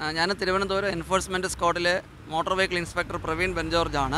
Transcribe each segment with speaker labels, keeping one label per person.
Speaker 1: ആ, ഞാൻ തിരുവനന്തപുരം എൻഫോഴ്സ്മെൻറ്റ് സ്ക്വാഡിലെ മോട്ടോർ വെഹിക്കിൾ ഇൻസ്പെക്ടർ പ്രവീൺ ബെൻജോർജാണ്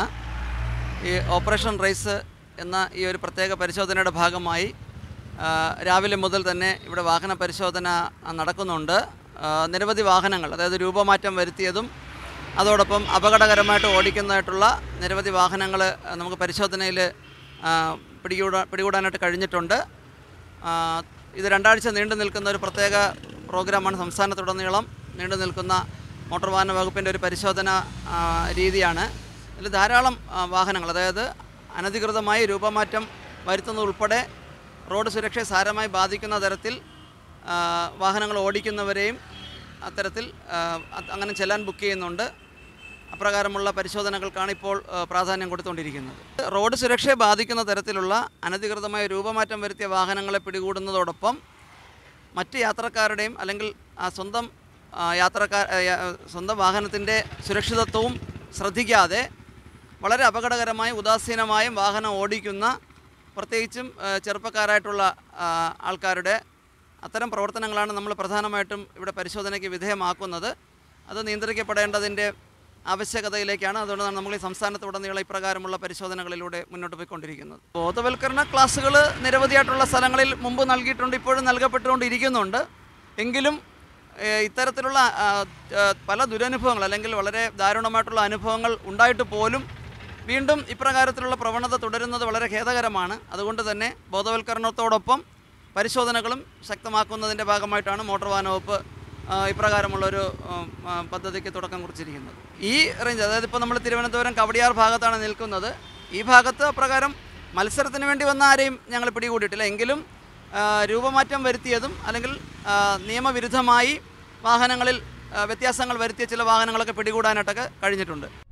Speaker 1: ഈ ഓപ്പറേഷൻ റൈസ് എന്ന ഈ ഒരു പ്രത്യേക പരിശോധനയുടെ ഭാഗമായി ആ, രാവിലെ മുതൽ തന്നെ ഇവിടെ വാഹന പരിശോധന ആ, നടക്കുന്നുണ്ട് ആ, നിരവധി വാഹനങ്ങൾ അതായത് രൂപമാറ്റം വരുത്തിയതും അതോടൊപ്പം അപകടകരമായിട്ട് ഓടിക്കുന്നതായിട്ടുള്ള നിരവധി വാഹനങ്ങൾ നമുക്ക് പരിശോധനയിൽ പിടികൂടാ പിടികൂടാനായിട്ട് കഴിഞ്ഞിട്ടുണ്ട് ആ, ഇത് രണ്ടാഴ്ച നീണ്ടു നിൽക്കുന്ന ഒരു പ്രത്യേക പ്രോഗ്രാമാണ് സംസ്ഥാനത്തുടനീളം നീണ്ടു നിൽക്കുന്ന മോട്ടോർ വാഹന വകുപ്പിൻ്റെ ഒരു പരിശോധന ആ, രീതിയാണ് ഇതിൽ ധാരാളം ആ, വാഹനങ്ങൾ അതായത് അനധികൃതമായി രൂപമാറ്റം വരുത്തുന്നതുൾപ്പെടെ റോഡ് സുരക്ഷയെ സാരമായി ബാധിക്കുന്ന തരത്തിൽ ആ, വാഹനങ്ങൾ ഓടിക്കുന്നവരെയും അത്തരത്തിൽ ആ, അത് അങ്ങനെ ചെല്ലാൻ ബുക്ക് ചെയ്യുന്നുണ്ട് അപ്രകാരമുള്ള പരിശോധനകൾക്കാണ് ഇപ്പോൾ ആ, പ്രാധാന്യം കൊടുത്തുകൊണ്ടിരിക്കുന്നത് റോഡ് സുരക്ഷയെ ബാധിക്കുന്ന തരത്തിലുള്ള അനധികൃതമായ രൂപമാറ്റം വരുത്തിയ വാഹനങ്ങളെ പിടികൂടുന്നതോടൊപ്പം മറ്റ് യാത്രക്കാരുടെയും അല്ലെങ്കിൽ ആ സ്വന്തം ആ, യാത്രക്കാർ ആ, യാ- സ്വന്തം വാഹനത്തിൻ്റെ സുരക്ഷിതത്വവും ശ്രദ്ധിക്കാതെ വളരെ അപകടകരമായി ഉദാസീനമായും വാഹനം ഓടിക്കുന്ന പ്രത്യേകിച്ചും ആ, ചെറുപ്പക്കാരായിട്ടുള്ള ആ, ആൾക്കാരുടെ അത്തരം പ്രവർത്തനങ്ങളാണ് നമ്മൾ പ്രധാനമായിട്ടും ഇവിടെ പരിശോധനയ്ക്ക് വിധേയമാക്കുന്നത് അത് നിയന്ത്രിക്കപ്പെടേണ്ടതിൻ്റെ ആവശ്യകതയിലേക്കാണ് അതുകൊണ്ടാണ് നമ്മൾ ഈ സംസ്ഥാനത്തുടനീളം ഇപ്രകാരമുള്ള പരിശോധനകളിലൂടെ മുന്നോട്ട് പോയിക്കൊണ്ടിരിക്കുന്നത് ബോധവൽക്കരണ ക്ലാസ്സുകൾ നിരവധിയായിട്ടുള്ള സ്ഥലങ്ങളിൽ മുമ്പ് നൽകിയിട്ടുണ്ട് ഇപ്പോഴും നൽകപ്പെട്ടുകൊണ്ടിരിക്കുന്നുണ്ട് എങ്കിലും ഏഹ്, ഇത്തരത്തിലുള്ള ആ, ആ, പല ദുരനുഭവങ്ങൾ അല്ലെങ്കിൽ വളരെ ദാരുണമായിട്ടുള്ള അനുഭവങ്ങൾ ഉണ്ടായിട്ട് പോലും വീണ്ടും ഇപ്രകാരത്തിലുള്ള പ്രവണത തുടരുന്നത് വളരെ ഖേദകരമാണ് അതുകൊണ്ട് തന്നെ ബോധവൽക്കരണത്തോടൊപ്പം പരിശോധനകളും ശക്തമാക്കുന്നതിൻ്റെ ഭാഗമായിട്ടാണ് മോട്ടോർ വാഹന വകുപ്പ് ആ, ഇപ്രകാരമുള്ളൊരു ഉം, ആ, പദ്ധതിക്ക് തുടക്കം കുറിച്ചിരിക്കുന്നത് ഈ റേഞ്ച് അതായത് ഇപ്പോൾ നമ്മൾ തിരുവനന്തപുരം കവടിയാർ ഭാഗത്താണ് നിൽക്കുന്നത് ഈ ഭാഗത്ത് അപ്രകാരം മത്സരത്തിന് വേണ്ടി വന്ന ആരെയും ഞങ്ങൾ പിടികൂടിയിട്ടില്ല എങ്കിലും ആ, രൂപമാറ്റം വരുത്തിയതും അല്ലെങ്കിൽ ആ, നിയമവിരുദ്ധമായി വാഹനങ്ങളിൽ ആ, വ്യത്യാസങ്ങൾ വരുത്തിയ ചില വാഹനങ്ങളൊക്കെ പിടികൂടാനായിട്ടൊക്കെ കഴിഞ്ഞിട്ടുണ്ട്